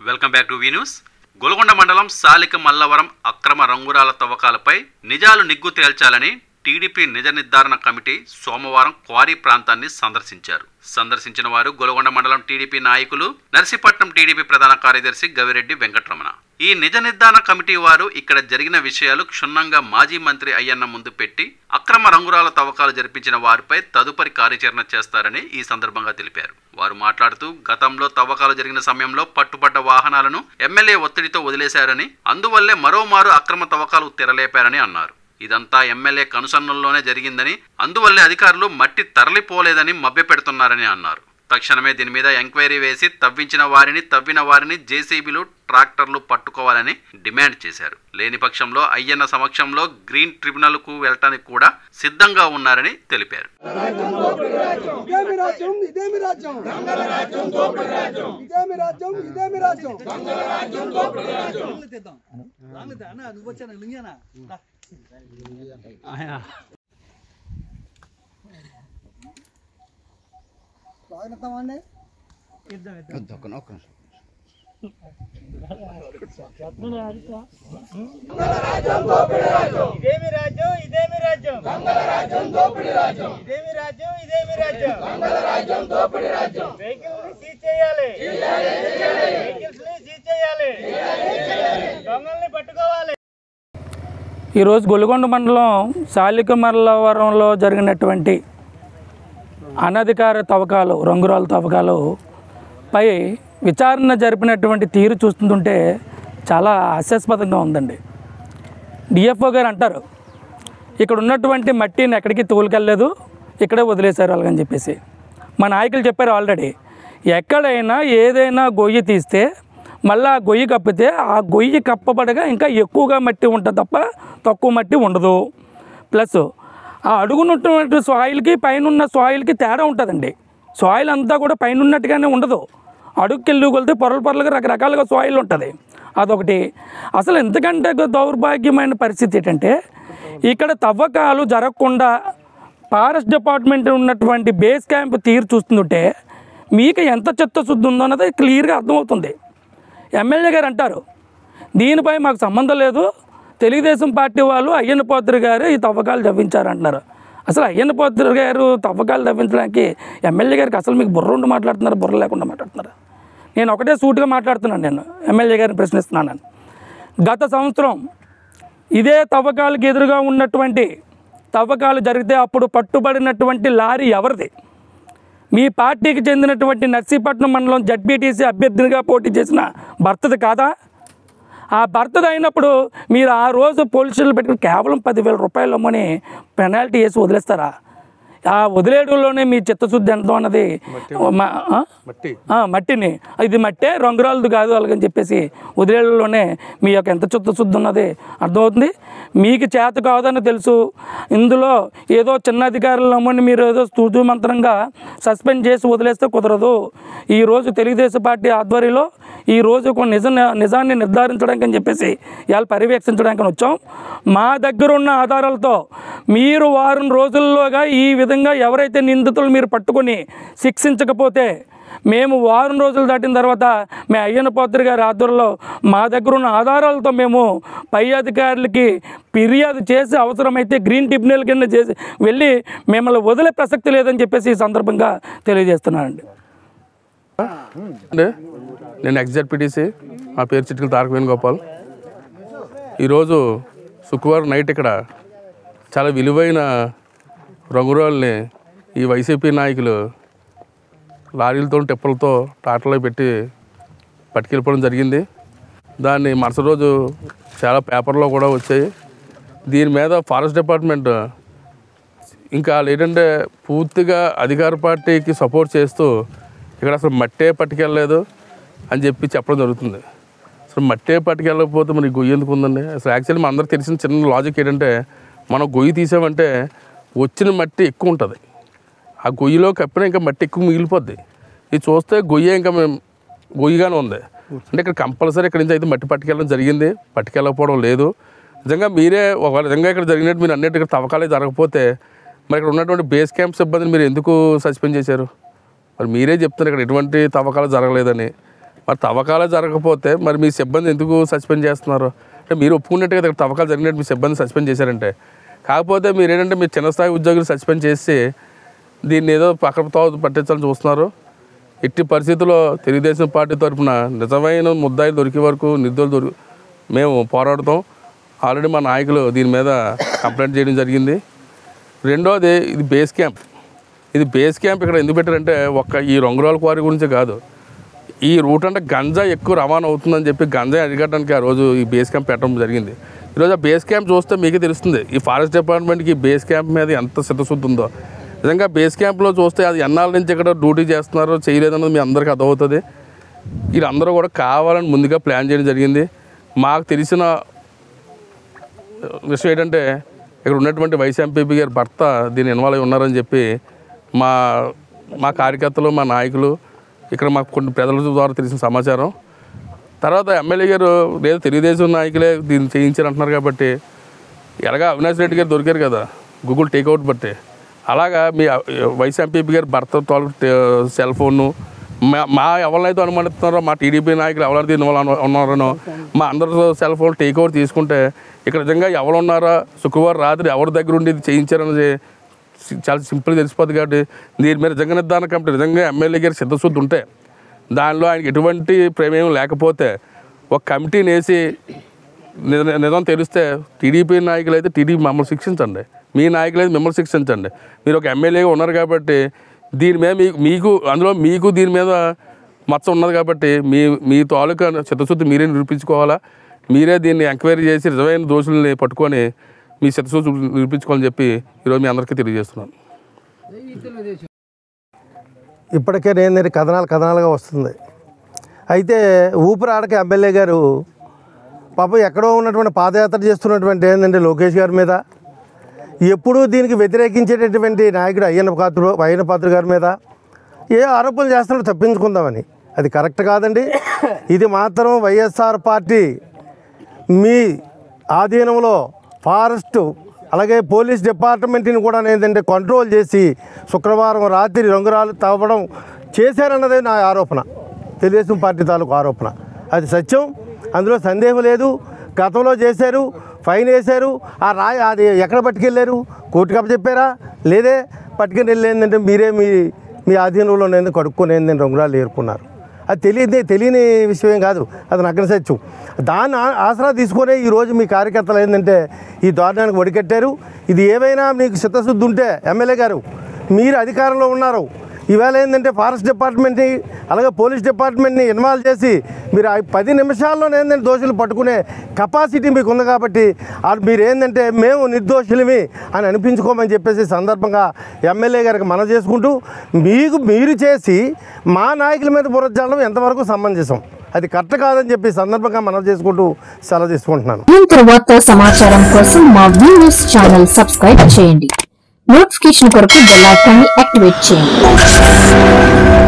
Welcome back to V news Golconda మండలం సాలిక మల్లవరం అక్రమ రంగురాల తవ్వకాలపై నిజాలు నిగ్గు తేల్చాలని టీడీపీ నిజ నిర్ధారణ కమిటీ సోమవారం క్వారీ ప్రాంతాన్ని సందర్శించారు సందర్శించిన వారు గోల్కొండ మండలం టీడీపీ నాయకులు నర్సీపట్నం టీడీపీ ప్రధాన కార్యదర్శి గవిరెడ్డి వెంకటరమణ ఈ నిజ నిర్ధారణ కమిటీ వారు ఇక్కడ జరిగిన విషయాలు క్షుణ్ణంగా మాజీ మంత్రి అయ్యన్న ముందు పెట్టి అక్రమ రంగురాల తవ్వకాలు జరిపించిన వారిపై తదుపరి కార్యాచరణ చేస్తారని ఈ సందర్భంగా తెలిపారు వారు మాట్లాడుతూ గతంలో తవ్వకాలు జరిగిన సమయంలో పట్టుబడ్డ వాహనాలను ఎమ్మెల్యే ఒత్తిడితో వదిలేశారని అందువల్లే మరోమారు అక్రమ తవ్వకాలు తెరలేపారని అన్నారు ఇదంతా ఎమ్మెల్యే కనుసన్నల్లోనే జరిగిందని అందువల్లే అధికారులు మట్టి తరలిపోలేదని మభ్యపెడుతున్నారని అన్నారు తక్షణమే దీని మీద ఎంక్వైరీ వేసి తవ్వించిన వారిని తవ్విన వారిని జేసీబీలు ట్రాక్టర్లు పట్టుకోవాలని డిమాండ్ చేశారు లేని పక్షంలో అయ్యన్న సమక్షంలో గ్రీన్ ట్రిబ్యునల్కు వెళ్ళటానికి కూడా సిద్ధంగా ఉన్నారని తెలిపారు ఇదేమి రాజ్యం ఇదేమి రాజ్యం ఇదేమి రాజ్యం ఇదేమి రాజ్యం స్వాగతం ఇదేమి రాజ్యం ఇదేమి రాజ్యం మంగళ రాజ్యం దోపిడి రాజ్యం ఇదేమి రాజ్యం ఇదేమి రాజ్యం మంగళ రాజ్యం దోపిడి రాజ్యం వెహికల్స్ ని సీజ్ చేయాలి వెహికల్స్ ని సీజ్ చేయాలి దొంగల్ని పట్టుకోవాలి ఈరోజు గొల్గొండ మండలం సాలికమల్లవరంలో జరిగినటువంటి అనధికార తవ్వకాలు రంగురాల తవ్వకాలు పై విచారణ జరిపినటువంటి తీరు చూస్తుంటే చాలా హాస్యాస్పదంగా ఉందండి డిఎఫ్ఓ గారు అంటారు ఇక్కడ ఉన్నటువంటి మట్టిని ఎక్కడికి తోలుకెళ్ళలేదు ఇక్కడే వదిలేశారు అలాగని చెప్పేసి మా నాయకులు చెప్పారు ఆల్రెడీ ఎక్కడైనా ఏదైనా గొయ్యి తీస్తే మళ్ళీ ఆ గొయ్యి కప్పితే ఆ గొయ్యి కప్పబడగా ఇంకా ఎక్కువగా మట్టి ఉంటుంది తప్ప తక్కువ మట్టి ఉండదు ప్లస్ ఆ అడుగునున్నటువంటి సాయిల్కి పైన ఉన్న సాయిల్కి తేడా ఉంటుందండి సాయిల్ అంతా కూడా పైన ఉన్నట్టుగానే ఉండదు అడుగుకెళ్ళి కొలితే పొరలు పొరలుగా రకరకాలుగా సాయిల్ ఉంటుంది అదొకటి అసలు ఎంతకంటే దౌర్భాగ్యమైన పరిస్థితి ఏంటంటే ఇక్కడ తవ్వకాలు జరగకుండా ఫారెస్ట్ డిపార్ట్మెంట్ ఉన్నటువంటి బేస్ క్యాంప్ తీరు చూస్తుంటే మీకు ఎంత చిత్తశుద్ధి ఉందో అన్నది క్లియర్గా అర్థమవుతుంది ఎమ్మెల్యే గారు అంటారు దీనిపై మాకు సంబంధం లేదు తెలుగుదేశం పార్టీ వాళ్ళు అయ్యన్న పోత్రి గారు ఈ తవ్వకాలు తవ్వించారు అంటున్నారు అసలు అయ్యన్న పోత్రి గారు తవ్వకాలు తవ్వించడానికి ఎమ్మెల్యే గారికి అసలు మీకు బుర్ర ఉండి మాట్లాడుతున్నారు బుర్ర లేకుండా మాట్లాడుతున్నారు నేను ఒకటే సూటిగా మాట్లాడుతున్నాను నేను ఎమ్మెల్యే గారిని ప్రశ్నిస్తున్నాను నేను. గత సంవత్సరం ఇదే తవ్వకాలకు ఎదురుగా ఉన్నటువంటి తవ్వకాలు జరిగితే అప్పుడు పట్టుబడినటువంటి లారీ ఎవరిది మీ పార్టీకి చెందినటువంటి నర్సీపట్నం మండలం జడ్పీటీసీ అభ్యర్థినిగా పోటీ చేసిన భర్తది కాదా ఆ భర్తది అయినప్పుడు మీరు ఆ రోజు పోలీసులు పెట్టుకుని కేవలం పదివేల రూపాయలు అమ్మని పెనాల్టీ వేసి వదిలేస్తారా ఆ వదిలేయడంలోనే మీ చిత్తశుద్ధి ఎంతో అన్నది మా- ఆ? ఆ, మట్టిని ఇది మట్టే రంగురాలది కాదు అలాగని చెప్పేసి వదిలేయడంలోనే మీ యొక్క ఎంత చిత్తశుద్ధి ఉన్నది అర్థమవుతుంది మీకు చేత కాదని తెలుసు ఇందులో ఏదో చిన్న అధికారులు నమ్మని మీరు ఏదో స్తూతు మంత్రంగా సస్పెండ్ చేసి వదిలేస్తే కుదరదు ఈ రోజు తెలుగుదేశం పార్టీ ఆధ్వర్యంలో ఈ రోజు ఒక నిజ నిజాన్ని నిర్ధారించడానికి అని చెప్పేసి ఇవాళ పర్యవేక్షించడానికి వచ్చాం మా దగ్గర ఉన్న ఆధారాలతో మీరు వారం రోజుల్లోగా ఈ విధంగా ఎవరైతే నిందితులు మీరు పట్టుకొని శిక్షించకపోతే మేము వారం రోజులు దాటిన తర్వాత మీ అయ్యన్న పోత్రి గారి ఆధ్వర్యంలో మా దగ్గర ఉన్న ఆధారాలతో మేము పై అధికారులకి ఫిర్యాదు చేసి అవసరమైతే గ్రీన్ ట్రిబ్యునల్ కింద చేసి వెళ్ళి మిమ్మల్ని వదిలే ప్రసక్తి లేదని చెప్పేసి ఈ సందర్భంగా తెలియజేస్తున్నానండి అండి నేను ఎగ్జెడ్పీటీసీ మా పేరు చిట్కల తారక వేణుగోపాల్ ఈరోజు శుక్రవారం నైట్ ఇక్కడ చాలా విలువైన రంగురాల్ని ఈ వైసీపీ నాయకులు లారీలతో టిప్పలతో టాటలో పెట్టి పట్టుకెళ్ళిపోవడం జరిగింది దాన్ని మరుసటి రోజు చాలా పేపర్లో కూడా వచ్చాయి దీని మీద ఫారెస్ట్ డిపార్ట్మెంట్ ఇంకా వాళ్ళు ఏంటంటే పూర్తిగా అధికార పార్టీకి సపోర్ట్ చేస్తూ ఇక్కడ అసలు మట్టే పట్టుకెళ్ళలేదు అని చెప్పి చెప్పడం జరుగుతుంది అసలు మట్టే పట్టుకెళ్ళకపోతే మరి గొయ్యి ఎందుకు ఉందండి అసలు యాక్చువల్లీ మన అందరికి తెలిసిన చిన్న లాజిక్ ఏంటంటే మనం గొయ్యి తీసామంటే వచ్చిన మట్టి ఎక్కువ ఉంటుంది ఆ గొయ్యిలో కప్పిన ఇంకా మట్టి ఎక్కువ మిగిలిపోద్ది ఇది చూస్తే గొయ్యి ఇంకా మేము గొయ్యిగానే ఉంది అంటే ఇక్కడ కంపల్సరీ ఇక్కడ నుంచి అయితే మట్టి పట్టుకెళ్ళడం జరిగింది పట్టుకెళ్ళకపోవడం లేదు నిజంగా మీరే ఒకవేళ నిజంగా ఇక్కడ జరిగినట్టు మీరు అన్నిటి ఇక్కడ తవ్వకాలే జరగకపోతే మరి ఇక్కడ ఉన్నటువంటి బేస్ క్యాంప్ సిబ్బందిని మీరు ఎందుకు సస్పెండ్ చేశారు మరి మీరే చెప్తున్నారు ఇక్కడ ఎటువంటి తవ్వకాలు జరగలేదని మరి తవ్వకాలే జరగకపోతే మరి మీ సిబ్బంది ఎందుకు సస్పెండ్ చేస్తున్నారు అంటే మీరు ఒప్పుకున్నట్టు కదా ఇక్కడ తవ్వకాలు జరిగినట్టు మీ సిబ్బంది సస్పెండ్ చేశారంటే కాకపోతే మీరు ఏంటంటే మీ చిన్న స్థాయి ఉద్యోగులు సస్పెండ్ చేసి దీన్ని ఏదో పక్కతో పట్టించాలని చూస్తున్నారు ఎట్టి పరిస్థితుల్లో తెలుగుదేశం పార్టీ తరఫున నిజమైన ముద్దాయిలు దొరికే వరకు నిర్దోలు దొరికి మేము పోరాడతాం ఆల్రెడీ మా నాయకులు దీని మీద కంప్లైంట్ చేయడం జరిగింది రెండోది ఇది బేస్ క్యాంప్ ఇది బేస్ క్యాంప్ ఇక్కడ ఎందుకు పెట్టారంటే ఒక్క ఈ రంగురాల క్వారీ గురించి కాదు ఈ రూట్ అంటే గంజా ఎక్కువ రవాణా అవుతుందని చెప్పి గంజా అరికట్టడానికి ఆ రోజు ఈ బేస్ క్యాంప్ పెట్టడం జరిగింది ఈరోజు ఆ బేస్ క్యాంప్ చూస్తే మీకే తెలుస్తుంది ఈ ఫారెస్ట్ డిపార్ట్మెంట్కి ఈ బేస్ క్యాంప్ మీద ఎంత చిత్తశుద్ధి ఉందో నిజంగా బేస్ క్యాంప్లో చూస్తే అది ఎన్నాళ్ళ నుంచి ఇక్కడ డ్యూటీ చేస్తున్నారో చేయలేదన్నది మీ అందరికీ అర్థమవుతుంది వీళ్ళందరూ కూడా కావాలని ముందుగా ప్లాన్ చేయడం జరిగింది మాకు తెలిసిన విషయం ఏంటంటే ఇక్కడ ఉన్నటువంటి వైస్ ఎంపీపీ గారి భర్త దీన్ని ఇన్వాల్వ్ అయి ఉన్నారని చెప్పి మా మా కార్యకర్తలు మా నాయకులు ఇక్కడ మాకు కొన్ని ప్రజల ద్వారా తెలిసిన సమాచారం తర్వాత ఎమ్మెల్యే గారు లేదు తెలుగుదేశం నాయకులే దీన్ని చేయించారు అంటున్నారు కాబట్టి ఎలాగా అవినాష్ రెడ్డి గారు దొరికారు కదా గూగుల్ టేక్అవుట్ బట్టి అలాగా మీ వైస్ ఎంపీపీ గారు భర్త తాలూకు సెల్ ఫోను మా మా ఎవరినైతే అనుమానిస్తున్నారో మా టీడీపీ నాయకులు ఎవరైతే ఇన్వాల్వ్ ఉన్నారనో మా అందరి సెల్ ఫోన్ టేక్అవుట్ తీసుకుంటే ఇక్కడ నిజంగా ఎవరు ఉన్నారో శుక్రవారం రాత్రి ఎవరి దగ్గర ఉండి ఇది చేయించారనేది సి- చాలా సింపుల్ తెలిసిపోతుంది కాబట్టి దీని మీద నిజంగా నిర్ధారణ కమిటీ నిజంగా ఎమ్మెల్యే గారి సిద్ధశుద్ధి ఉంటే దానిలో ఆయనకి ఎటువంటి ప్రమేయం లేకపోతే ఒక కమిటీని వేసి నిజ- నిజం తెలిస్తే టీడీపీ నాయకులు అయితే టీడీపీ మమ్మల్ని శిక్షించండి మీ నాయకులు అయితే మిమ్మల్ని శిక్షించండి మీరు ఒక ఎమ్మెల్యేగా ఉన్నారు కాబట్టి దీని మీద మీకు మీకు అందులో మీకు దీని మీద మచ్చ ఉన్నది కాబట్టి మీ మీ తాలూకా చిత్తశుద్ధి మీరే నిరూపించుకోవాలా మీరే దీన్ని ఎంక్వైరీ చేసి నిజమైన దోషుల్ని పట్టుకొని మీ చిత్తశుద్ధి నిరూపించుకోవాలని చెప్పి ఈరోజు మీ అందరికీ తెలియజేస్తున్నాను ఇప్పటికే నేను కథనాలు కథనాలుగా వస్తుంది అయితే ఊపిరాడక ఎమ్మెల్యే గారు పాపం ఎక్కడో ఉన్నటువంటి పాదయాత్ర చేస్తున్నటువంటి ఏంటంటే లోకేష్ గారి మీద ఎప్పుడూ దీనికి వ్యతిరేకించేటటువంటి నాయకుడు అయ్యన్న పాత్ర అయ్యన్న పాత్ర గారి మీద ఏ ఆరోపణలు చేస్తున్నాడో తప్పించుకుందామని అది కరెక్ట్ కాదండి ఇది మాత్రం వైఎస్ఆర్ పార్టీ మీ ఆధీనంలో ఫారెస్ట్ అలాగే పోలీస్ డిపార్ట్మెంట్ని కూడా ఏంటంటే కంట్రోల్ చేసి శుక్రవారం రాత్రి రంగురాలు తవ్వడం చేశారన్నదే నా ఆరోపణ తెలుగుదేశం పార్టీ తాలూకు ఆరోపణ అది సత్యం అందులో సందేహం లేదు గతంలో చేశారు ఫైన్ వేశారు ఆ రాయి అది ఎక్కడ పట్టుకెళ్ళారు కోర్టుకు అప్పచెప్పారా లేదే పట్టుకుని వెళ్ళి ఏంటంటే మీరే మీ మీ ఆధీనంలో నేను కడుక్కొని ఏంటంటే రంగురాలు ఏరుకున్నారు అది తెలియదు తెలియని విషయం ఏం కాదు అది నగ్న సత్యం దాన్ని ఆ- ఆసరా తీసుకునే ఈరోజు మీ కార్యకర్తలు ఏంటంటే ఈ దారుణానికి ఒడికట్టారు ఇది ఏమైనా మీకు చిత్తశుద్ధి ఉంటే ఎమ్మెల్యే గారు మీరు అధికారంలో ఉన్నారు ఈవేళ ఏంటంటే ఫారెస్ట్ డిపార్ట్మెంట్ని అలాగే పోలీస్ డిపార్ట్మెంట్ని ఇన్వాల్వ్ చేసి మీరు ఆ పది నిమిషాల్లో ఏంటంటే దోషులు పట్టుకునే కెపాసిటీ మీకు ఉంది కాబట్టి ఆ మీరు ఏంటంటే మేము నిర్దోషులమి అని అనిపించుకోమని చెప్పేసి సందర్భంగా ఎమ్మెల్యే గారికి మనం చేసుకుంటూ మీకు మీరు చేసి మా నాయకుల మీద బురజల్లడం ఎంతవరకు సమంజసం అది కరెక్ట్ కాదని చెప్పి సందర్భంగా మనం చేసుకుంటూ సెలవు తీసుకుంటున్నాను నిరంతర వార్తా సమాచారం కోసం మా వ్యూవర్స్ ఛానల్ సబ్స్క్రైబ్ చేయండి నోటిఫికేషన్ కొరకు బెల్ ఐకాన్ని యాక్టివేట్ చేయండి